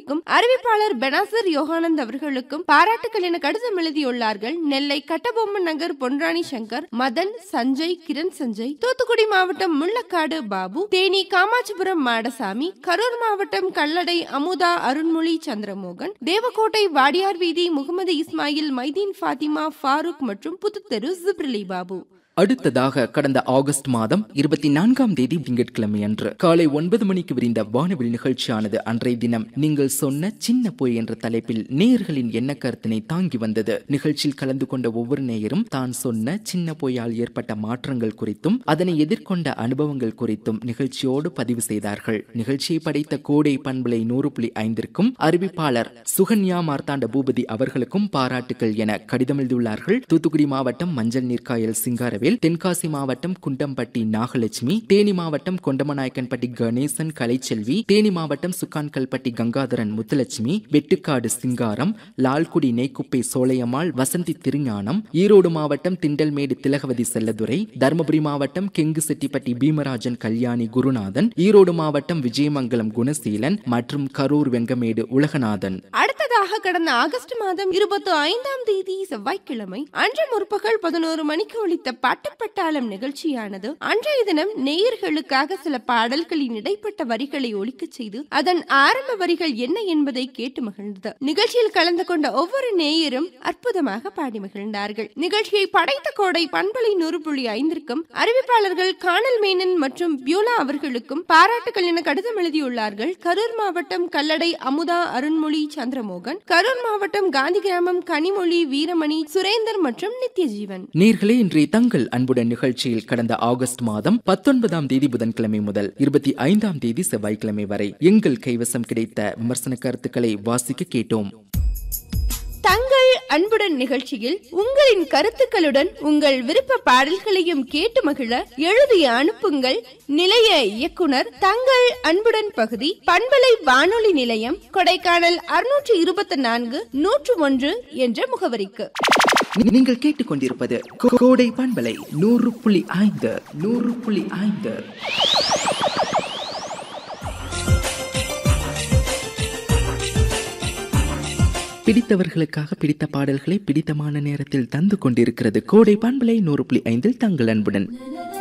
அவர்களுக்கும் அறிவிப்பாளர் பெனாசர் யோகானந்த் அவர்களுக்கும் பாராட்டுக்கள் என கடிதம் எழுதியுள்ளார்கள் நெல்லை கட்டபொம்மன் நகர் பொன்ராணி சங்கர் மதன் சஞ்சய் கிரண் சஞ்சய் தூத்துக்குடி மாவட்டம் முள்ளக்காடு பாபு தேனி காமாட்சிபுரம் மாடசாமி கரூர் மாவட்டம் கல்லடை அமுதா அருண்மொழி சந்திரமோகன் தேவக்கோட்டை வாடியார் வீதி முகமது இஸ்மாயில் மைதீன் ஃபாத்திமா ஃபாரூக் மற்றும் புதுத்தெரு ஜிப்ரிலி பாபு அடுத்ததாக கடந்த ஆகஸ்ட் மாதம் இருபத்தி நான்காம் தேதி திங்கட்கிழமை அன்று காலை ஒன்பது மணிக்கு விரிந்த வானவில் நிகழ்ச்சியானது அன்றைய தினம் நீங்கள் சொன்ன சின்ன பொய் என்ற தலைப்பில் நேயர்களின் எண்ண கருத்தினை தாங்கி வந்தது நிகழ்ச்சியில் கலந்து கொண்ட ஒவ்வொரு நேயரும் தான் சொன்ன சின்ன பொய்யால் ஏற்பட்ட மாற்றங்கள் குறித்தும் அதனை எதிர்கொண்ட அனுபவங்கள் குறித்தும் நிகழ்ச்சியோடு பதிவு செய்தார்கள் நிகழ்ச்சியை படைத்த கோடை பண்பலை நூறு புள்ளி ஐந்திற்கும் அறிவிப்பாளர் சுகன்யா மார்த்தாண்ட பூபதி அவர்களுக்கும் பாராட்டுகள் என கடிதம் எழுதியுள்ளார்கள் தூத்துக்குடி மாவட்டம் மஞ்சள் நீர்க்காயல் சிங்காரவேல் தென்காசி மாவட்டம் குண்டம்பட்டி நாகலட்சுமி தேனி மாவட்டம் கொண்டமநாயக்கன்பட்டி கணேசன் கலைச்செல்வி தேனி மாவட்டம் சுக்கான்கல்பட்டி கங்காதரன் முத்துலட்சுமி வெட்டுக்காடு சிங்காரம் லால்குடி நெய்க்குப்பை சோலையம்மாள் வசந்தி திருஞானம் ஈரோடு மாவட்டம் திண்டல்மேடு திலகவதி செல்லதுரை தருமபுரி மாவட்டம் கெங்கு செட்டிப்பட்டி பீமராஜன் கல்யாணி குருநாதன் ஈரோடு மாவட்டம் விஜயமங்கலம் குணசீலன் மற்றும் கரூர் வெங்கமேடு உலகநாதன் அடுத்ததாக கடந்த ஆகஸ்ட் மாதம் இருபத்தி ஐந்தாம் தேதி செவ்வாய்க்கிழமை அன்று முற்பகல் பதினோரு மணிக்கு ஒழித்த பாட்டுப்பட்டாளம் நிகழ்ச்சியானது அன்றைய தினம் நேயர்களுக்காக சில பாடல்களின் இடைப்பட்ட வரிகளை ஒழிக்கச் செய்து அதன் ஆரம்ப வரிகள் என்ன என்பதை கேட்டு மகிழ்ந்தது நிகழ்ச்சியில் கலந்து கொண்ட ஒவ்வொரு நேயரும் அற்புதமாக பாடி மகிழ்ந்தார்கள் நிகழ்ச்சியை படைத்த கோடை பண்பலை நூறு புள்ளி ஐந்திற்கும் அறிவிப்பாளர்கள் காணல் மேனன் மற்றும் பியூலா அவர்களுக்கும் பாராட்டுகள் என கடிதம் எழுதியுள்ளார்கள் கரூர் மாவட்டம் கல்லடை அமுதா அருண்மொழி சந்திரமோகன் கரூர் மாவட்டம் காந்தி கிராமம் கனிமொழி வீரமணி சுரேந்தர் மற்றும் நித்யஜீவன் நேர்களே இன்றைய தங்கள் அன்புடன் நிகழ்ச்சியில் கடந்த ஆகஸ்ட் மாதம் பத்தொன்பதாம் தேதி புதன்கிழமை முதல் இருபத்தி ஐந்தாம் தேதி செவ்வாய்க்கிழமை வரை எங்கள் கைவசம் கிடைத்த விமர்சன கருத்துக்களை வாசிக்க கேட்டோம் தங்கள் அன்புடன் நிகழ்ச்சியில் உங்களின் கருத்துக்களுடன் உங்கள் விருப்ப பாடல்களையும் கேட்டு மகிழ எழுதி அனுப்புங்கள் நிலைய இயக்குனர் தங்கள் அன்புடன் பகுதி பண்பலை வானொலி நிலையம் கொடைக்கானல் அறுநூற்று இருபத்தி நான்கு நூற்று ஒன்று என்ற முகவரிக்கு நீ- நீங்கள் கேட்டுக்கொண்டிருப்பது கோ- கோடை பண்பலை நூறு புள்ளி ஐந்து நூறு புள்ளி ஐந்து பிடித்தவர்களுக்காக பிடித்த பாடல்களை பிடித்தமான நேரத்தில் தந்து கொண்டிருக்கிறது கோடை பண்பலை நூறு புள்ளி ஐந்தில் தங்கள் அன்புடன்